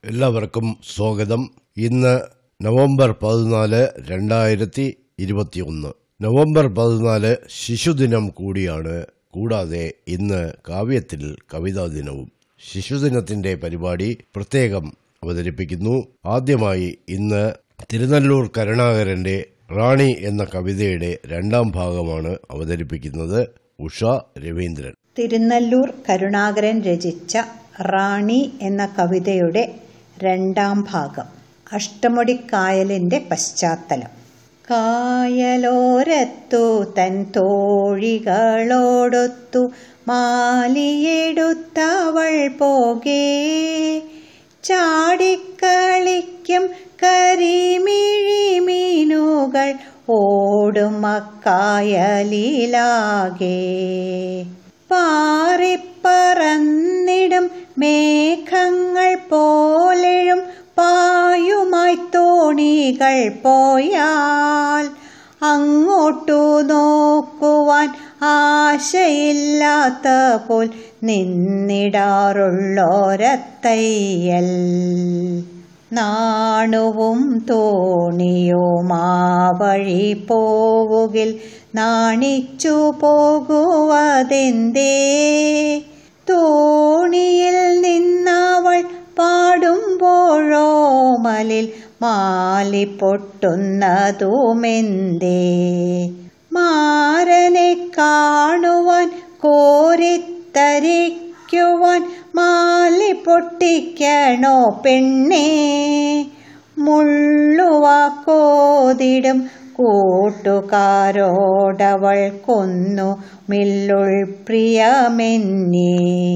എല്ലാവർക്കും സ്വാഗതം ഇന്ന് നവംബർ പതിനാല് രണ്ടായിരത്തി ഇരുപത്തിയൊന്ന് നവംബർ പതിനാല് ശിശുദിനം കൂടിയാണ് കൂടാതെ ഇന്ന് കാവ്യത്തിൽ കവിതാ ദിനവും ശിശുദിനത്തിന്റെ പരിപാടി പ്രത്യേകം അവതരിപ്പിക്കുന്നു ആദ്യമായി ഇന്ന് തിരുനെല്ലൂർ കരുണാകരന്റെ റാണി എന്ന കവിതയുടെ രണ്ടാം ഭാഗമാണ് അവതരിപ്പിക്കുന്നത് ഉഷ രവീന്ദ്രൻ തിരുനെല്ലൂർ കരുണാകരൻ രചിച്ച റാണി എന്ന കവിതയുടെ രണ്ടാം ഭാഗം അഷ്ടമുടിക്കായലിന്റെ പശ്ചാത്തലം കായലോരത്തു തൻ തോഴികളോടൊത്തു മാലിയെടുത്തവൾ പോകേ ചാടിക്കളിക്കും കരിമിഴി മീനുകൾ ഓടും അക്കായലിലാകെ പാറിപ്പറന്നിടും മേഘങ്ങൾ പോലെഴും പായുമായി തോണികൾ പോയാൽ അങ്ങോട്ടു നോക്കുവാൻ ആശയില്ലാത്ത പോൽ നിന്നിടാറുള്ളോരത്തയ്യൽ നാണുവും തോണിയുമാ വഴി പോവുകിൽ നാണിച്ചു പോകുവതെന്തേ തോണിയിൽ നിന്നവൾ പാടുമ്പോഴോ മലിൽ മാലി പൊട്ടുന്നതുമെന്തേ മാരനെ കാണുവാൻ കോരിത്തരിക്കുവാൻ മാലി പൊട്ടിക്കണോ പെണ്ണേ മുള്ളുവാക്കോതിടും കൂട്ടുകാരോടവൾ കൊന്നു മില്ലുൾ പ്രിയമെന്നേ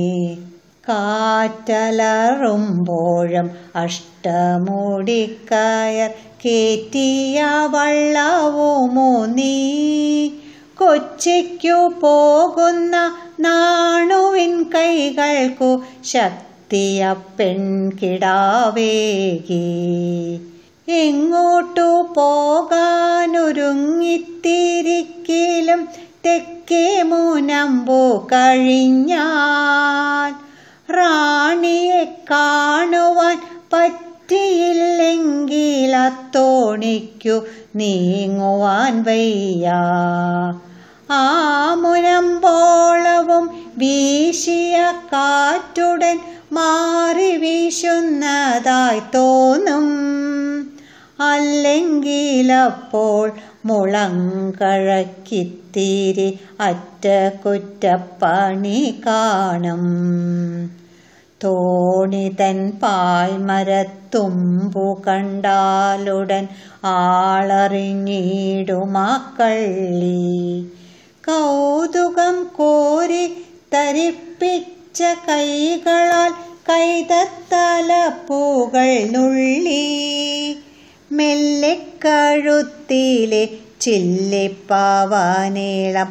കാറ്റലറുമ്പോഴും അഷ്ടമുടിക്കയർ കേറ്റിയ വള്ളവുമോ നീ കൊച്ചിക്കു പോകുന്ന നാണുവിൻ കൈകൾക്കു ശക്തിയ പെൺകിടാവേകി എങ്ങോട്ടു പോകാനൊരുങ്ങിത്തിരിക്കലും തെക്കേ മുനമ്പു കഴിഞ്ഞാൽ റാണിയെ കാണുവാൻ പറ്റിയില്ലെങ്കിൽ അത്തോണിക്കു നീങ്ങുവാൻ വയ്യ ആ മുനമ്പോളവും വീശിയ കാറ്റുടൻ മാറി വീശുന്നതായി തോന്നും അല്ലെങ്കിലപ്പോൾ മുളങ്കഴക്കിത്തിരി അറ്റകുറ്റപ്പണി കാണും തോണിതൻ പായ്മരത്തുമ്പു കണ്ടാലുടൻ ആളറിഞ്ഞിടുമാക്കള്ളി കൗതുകം കോരി തരിപ്പിച്ച കൈകളാൽ കൈതത്തലപ്പൂകൾ നുള്ളി മെല്ലെക്കഴുത്തിലെ ചില്ലിപ്പാവാനീളം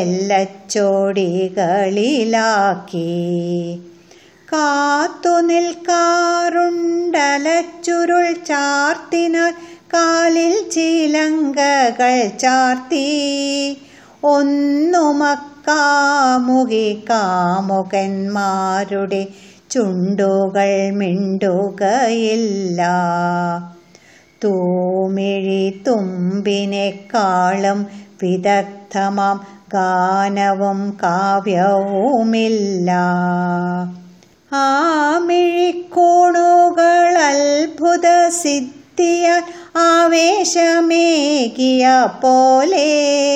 ചെല്ലച്ചോടികളിലാക്കി കാത്തു നിൽക്കാറുണ്ടലച്ചുരുൾ ചാർത്തിനാൽ കാലിൽ ചിലങ്കകൾ ചാർത്തി ഒന്നുമക്കാമുകി കാമുകന്മാരുടെ ചുണ്ടുകൾ മിണ്ടുകയില്ല തൂമിഴി തുമ്പിനെക്കാളും വിദഗ്ധമാം ഗാനവും കാവ്യവുമില്ല ആ മിഴിക്കോണുകൾ അത്ഭുത സിദ്ധിയ ആവേശമേകിയ പോലെ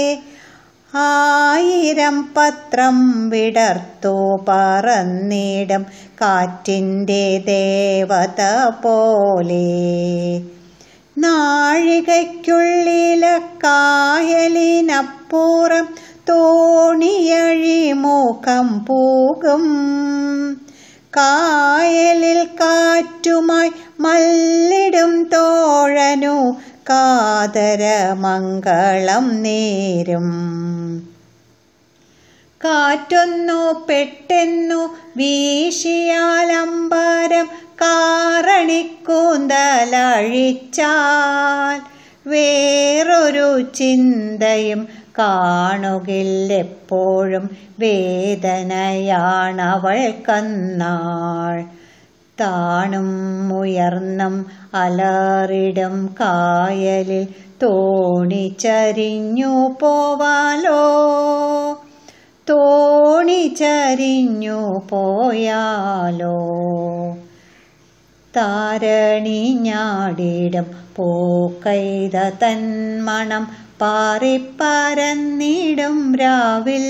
ആയിരം പത്രം വിടർത്തു പറന്നിടും കാറ്റിൻ്റെ ദേവത പോലെ നാഴികയ്ക്കുള്ളിലെ കായലിനപ്പുറം തോണിയഴിമുഖം പൂകും കായലിൽ കാറ്റുമായി മല്ലിടും തോഴനു കാതരമംഗളം നേരും കാറ്റൊന്നു പെട്ടെന്നു വീശിയാലമ്പരം കാറണിക്കൂന്തലഴിച്ചാൽ വേറൊരു ചിന്തയും കാണുകില്ലെപ്പോഴും വേദനയാണവൾ കന്നാൾ താണും ഉയർന്നും അലറിടും കായലിൽ തോണിച്ചരിഞ്ഞു പോവാലോ തോണിച്ചരിഞ്ഞു പോയാലോ താരണിഞ്ഞാടിടും പൂക്കൈത തന്മണം പാറിപ്പരന്നിടും രാവിൽ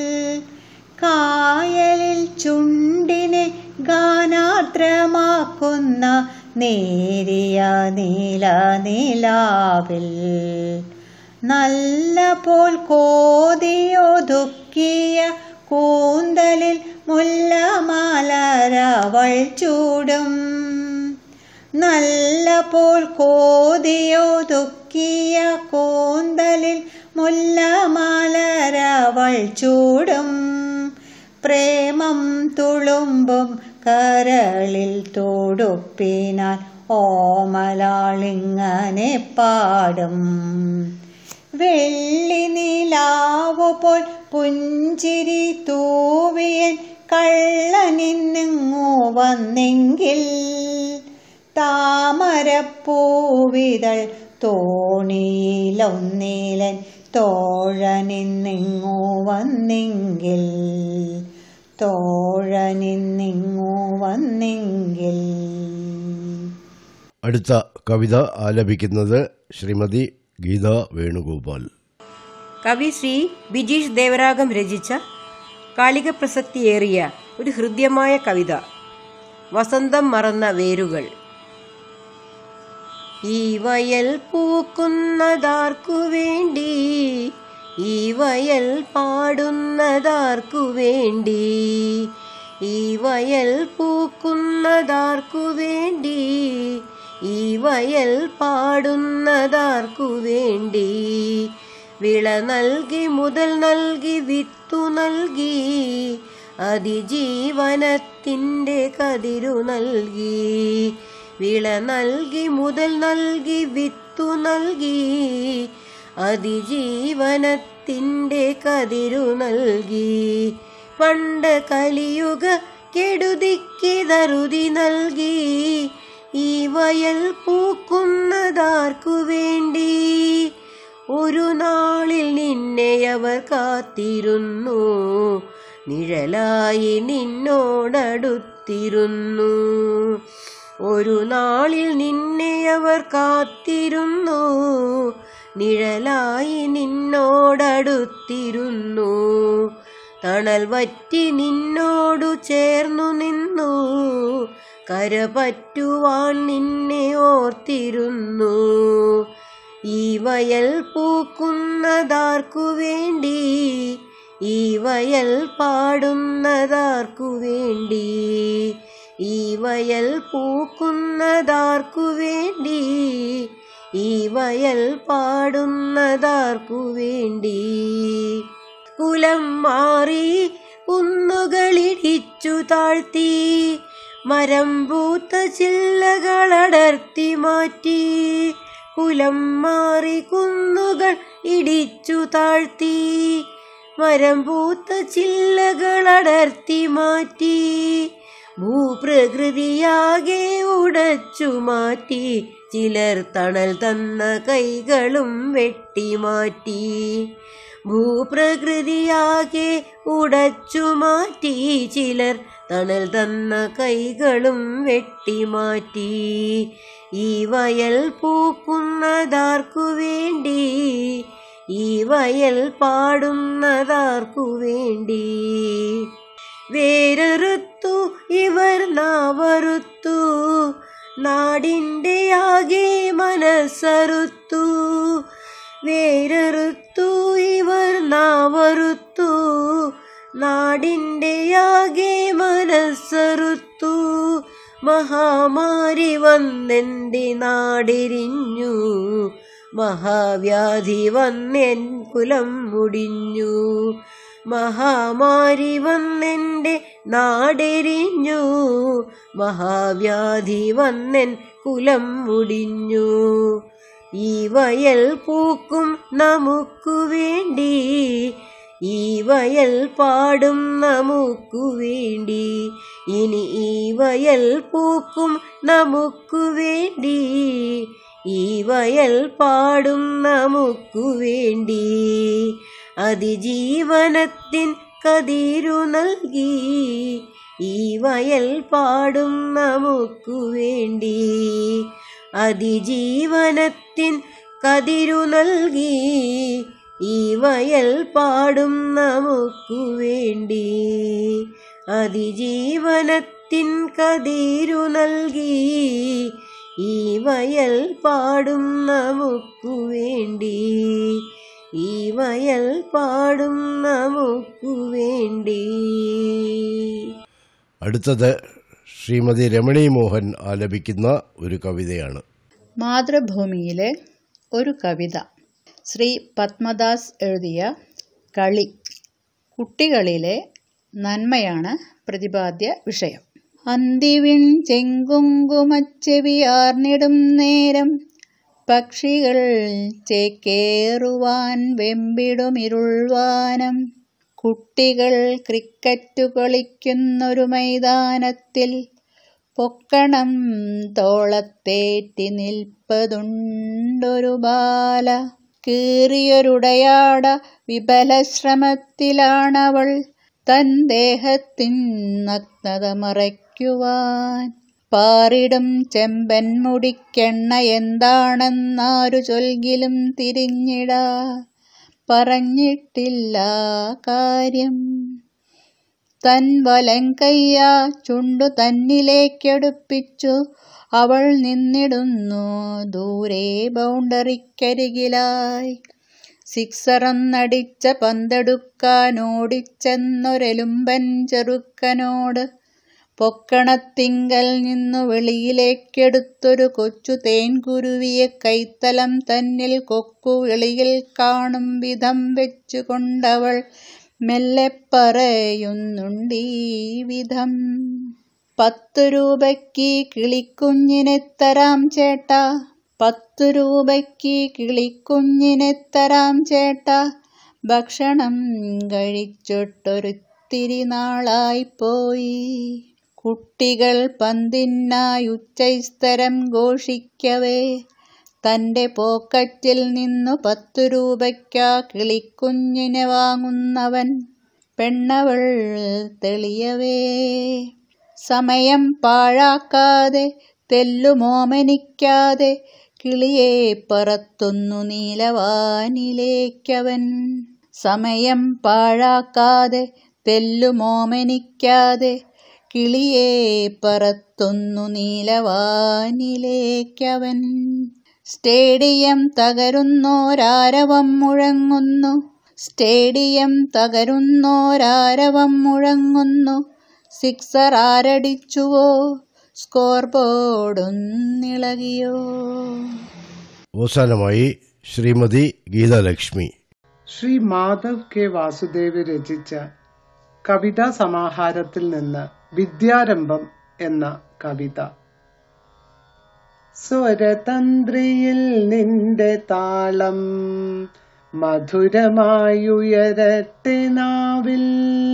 കായലിൽ ചുണ്ടിനെ ഗാനാദ്രമാക്കുന്ന നേരിയ നീല നിലാവിൽ നല്ല പോൽ കോതിയൊതുക്കിയ കൂന്തലിൽ മുല്ലമാലരവൾ ചൂടും നല്ല പോൽ കോതിയൊതുക്കിയ കൂന്തലിൽ മുല്ലമാലരവൾ ചൂടും പ്രേമം തുളുമ്പും കരളിൽ തൊടുപ്പിനാൽ ഓമലാളിങ്ങനെ പാടും വെള്ളി നിലാവു പോൽ പുഞ്ചിരി തൂവിയൻ കള്ളനിന്നിങ്ങു വന്നെങ്കിൽ താമരപ്പൂവിതൾ തോണിയിലൊന്നിലൻ തോഴനിന്നിങ്ങു വന്നെങ്കിൽ തോഴനിന്നിങ്ങു വന്നെങ്കിൽ അടുത്ത കവിത ആലപിക്കുന്നത് ശ്രീമതി ഗീത വേണുഗോപാൽ കവി ശ്രീ ബിജീഷ് ദേവരാഗം രചിച്ച കാലിക പ്രസക്തിയേറിയ ഒരു ഹൃദ്യമായ കവിത വസന്തം മറന്ന വേരുകൾ ഈ വയൽ പൂക്കുന്നതാർക്കു വേണ്ടി ഈ വയൽ പാടുന്നതാർക്കു വേണ്ടി ഈ വയൽ പൂക്കുന്നതാർക്കു വേണ്ടി ഈ വയൽ പാടുന്നതാർക്കു വേണ്ടി വിള നൽകി മുതൽ നൽകി വിത്തു നൽകി അതിജീവനത്തിൻ്റെ കതിരു നൽകി വിള നൽകി മുതൽ നൽകി വിത്തു നൽകി അതിജീവനത്തിൻ്റെ കതിരു നൽകി പണ്ട് കലിയുഗ കെടുതിക്കിതറുതി നൽകി ഈ വയൽ പൂക്കുന്നതാർക്കു വേണ്ടി ഒരു നാളിൽ നിന്നെ അവർ കാത്തിരുന്നു നിഴലായി നിന്നോടടുത്തിരുന്നു ഒരു നാളിൽ നിന്നെ അവർ കാത്തിരുന്നു നിഴലായി നിന്നോടടുത്തിരുന്നു തണൽ വറ്റി നിന്നോടു ചേർന്നു നിന്നു കരപറ്റുവാൻ നിന്നെ ഓർത്തിരുന്നു ഈ വയൽ പൂക്കുന്നതാർക്കു വേണ്ടി ഈ വയൽ പാടുന്നതാർക്കു വേണ്ടി ഈ വയൽ പൂക്കുന്നതാർക്കു വേണ്ടി ഈ വയൽ പാടുന്നതാർക്കു വേണ്ടി കുലം മാറി കുന്നുകളിടിച്ചു താഴ്ത്തി മരം പൂത്ത ചില്ലകളടർത്തി മാറ്റി കുലം മാറി കുന്നുകൾ ഇടിച്ചു താഴ്ത്തി മരം പൂത്ത ചില്ലകളടർത്തി മാറ്റി ഭൂപ്രകൃതിയാകെ ഉടച്ചു മാറ്റി ചിലർ തണൽ തന്ന കൈകളും വെട്ടിമാറ്റി ഭൂപ്രകൃതിയാകെ ഉടച്ചു മാറ്റി ചിലർ തണൽ തന്ന കൈകളും വെട്ടിമാറ്റി ഈ വയൽ പൂക്കുന്നതാർക്കു വേണ്ടി ഈ വയൽ പാടുന്നതാർക്കു വേണ്ടി വേരറുത്തു ഇവർ നാവറുത്തു നാടിൻ്റെ ആകെ മനസ്സറുത്തു വേരറുത്തു ഇവർ നാവറുത്തു നാടിൻ്റെ ആകെ മനസ്സറുത്തു മഹാമാരി വന്നെൻ്റെ നാടെരിഞ്ഞു മഹാവ്യാധി വന്നെൻ കുലം മുടിഞ്ഞു മഹാമാരി വന്നെൻ്റെ നാടെരിഞ്ഞു മഹാവ്യാധി വന്നെൻ കുലം മുടിഞ്ഞു ഈ വയൽ പൂക്കും നമുക്കു വേണ്ടി ഈ വയൽ പാടും നമുക്കു വേണ്ടി ഇനി ഈ വയൽ പൂക്കും നമുക്കു വേണ്ടി ഈ വയൽ പാടും നമുക്കു വേണ്ടി അതിജീവനത്തിൻ കതിരു നൽകി ഈ വയൽ പാടും നമുക്കു വേണ്ടി അതിജീവനത്തിൻ കതിരു നൽകി ഈ വയൽ പാടും നമുക്കു വേണ്ടി അതിജീവനത്തിൻ കതിരു നൽകി ഈ വയൽ പാടും നമുക്കു വേണ്ടി ഈ വയൽ പാടും നമുക്കു വേണ്ടി അടുത്തത് ശ്രീമതി രമണി മോഹൻ ആലപിക്കുന്ന ഒരു കവിതയാണ് മാതൃഭൂമിയിലെ ഒരു കവിത ശ്രീ പത്മദാസ് എഴുതിയ കളി കുട്ടികളിലെ നന്മയാണ് പ്രതിപാദ്യ വിഷയം അന്തിവിൺ ചെങ്കുങ്കുമച്ചെവിയാർന്നിടും നേരം പക്ഷികൾ ചേക്കേറുവാൻ വെമ്പിടുമിരുൾവാനം കുട്ടികൾ ക്രിക്കറ്റു കളിക്കുന്നൊരു മൈതാനത്തിൽ പൊക്കണം തോളത്തേറ്റി നിൽപ്പതുണ്ടൊരു ബാല കീറിയൊരുടയാട വിപല ശ്രമത്തിലാണവൾ തൻ ദേഹത്തിൻ നഗ്നത മറയ്ക്കുവാൻ പാറിടും ചെമ്പൻ മുടിക്കെണ്ണ എന്താണെന്നാരു ചൊൽകിലും തിരിഞ്ഞിടാ പറഞ്ഞിട്ടില്ല കാര്യം തൻ വലം കയ്യാ ചുണ്ടു തന്നിലേക്കടുപ്പിച്ചു അവൾ നിന്നിടുന്നു ദൂരെ ബൗണ്ടറിക്കരികിലായി സിക്സറന്നടിച്ച പന്തെടുക്കാനോടിച്ചെന്നൊരെലുമ്പൻ ചെറുക്കനോട് പൊക്കണത്തിങ്കൽ നിന്നു വെളിയിലേക്കെടുത്തൊരു കൊച്ചു തേൻകുരുവിയെ കൈത്തലം തന്നിൽ കൊക്കു വെളിയിൽ കാണും വിധം വെച്ചുകൊണ്ടവൾ മെല്ലെ പറയുന്നുണ്ടീ വിധം പത്തു രൂപയ്ക്ക് കിളിക്കുഞ്ഞിനെ തരാം ചേട്ടാ പത്തു രൂപയ്ക്ക് കിളിക്കുഞ്ഞിനെ തരാം ചേട്ടാ ഭക്ഷണം കഴിച്ചിട്ടൊരുത്തിരി നാളായിപ്പോയി കുട്ടികൾ പന്തിനായി ഉച്ചൈസ്തരം ഘോഷിക്കവേ തൻ്റെ പോക്കറ്റിൽ നിന്നു പത്തു രൂപയ്ക്കാ കിളിക്കുഞ്ഞിനെ വാങ്ങുന്നവൻ പെണ്ണവൾ തെളിയവേ സമയം പാഴാക്കാതെ തെല്ലുമോമനിക്കാതെ കിളിയെ പറത്തുന്നു നീലവാനിലേക്കവൻ സമയം പാഴാക്കാതെ തെല്ലുമോമനിക്കാതെ കിളിയെ പറത്തുന്നു നീലവാനിലേക്കവൻ സ്റ്റേഡിയം തകരുന്നോരാരവം മുഴങ്ങുന്നു സ്റ്റേഡിയം തകരുന്നോരാരവം മുഴങ്ങുന്നു സിക്സർ ആരടിച്ചുവോ സ്കോർ ബോർഡൊന്നിളകിയോ അവസാനമായി ശ്രീമതി ഗീതാലക്ഷ്മി ശ്രീ മാധവ് കെ വാസുദേവ് രചിച്ച കവിതാ സമാഹാരത്തിൽ നിന്ന് വിദ്യാരംഭം എന്ന കവിത സ്വരതന്ത്രിയിൽ നിന്റെ താളം മധുരമായുയരട്ടെ നാവിൽ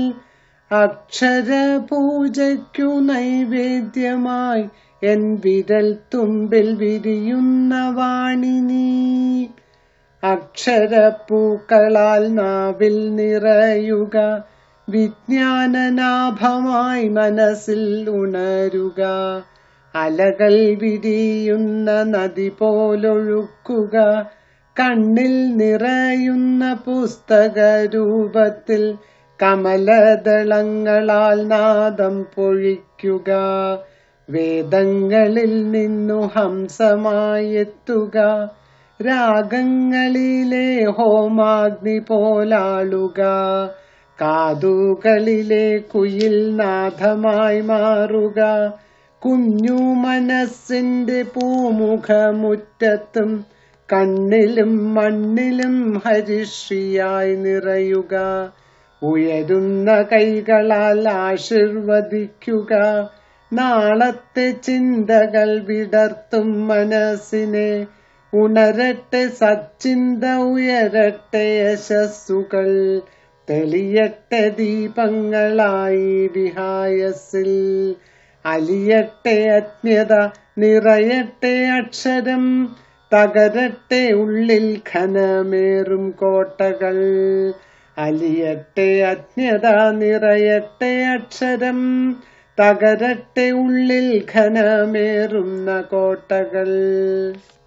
അക്ഷരപൂജയ്ക്കു നൈവേദ്യമായി എൻ വിരൽ തുമ്പിൽ വിരിയുന്ന വാണിനി അക്ഷരപ്പൂക്കളാൽ നാവിൽ നിറയുക വിജ്ഞാനനാഭമായി മനസ്സിൽ ഉണരുക അലകൾ വിരിയുന്ന നദി പോലൊഴുക്കുക കണ്ണിൽ നിറയുന്ന പുസ്തക രൂപത്തിൽ കമലദളങ്ങളാൽ നാദം പൊഴിക്കുക വേദങ്ങളിൽ നിന്നു ഹംസമായി എത്തുക രാഗങ്ങളിലെ ഹോമാഗ്നി പോലാളുക കാതുകളിലെ കുയിൽ നാഥമായി മാറുക കുഞ്ഞു മനസ്സിന്റെ പൂമുഖമുറ്റത്തും കണ്ണിലും മണ്ണിലും ഹരിശ്രീയായി നിറയുക ഉയരുന്ന കൈകളാൽ ആശീർവദിക്കുക നാളത്തെ ചിന്തകൾ വിടർത്തും മനസ്സിനെ ഉണരട്ടെ സച്ചിന്ത ഉയരട്ടെ യശസ്സുകൾ തെളിയട്ടെ ദീപങ്ങളായി വിഹായസിൽ അലിയട്ടെ അജ്ഞത നിറയട്ടെ അക്ഷരം തകരട്ടെ ഉള്ളിൽ ഘനമേറും കോട്ടകൾ അലിയട്ടെ അജ്ഞത നിറയട്ടെ അക്ഷരം തകരട്ടെ ഉള്ളിൽ ഘനമേറുന്ന കോട്ടകൾ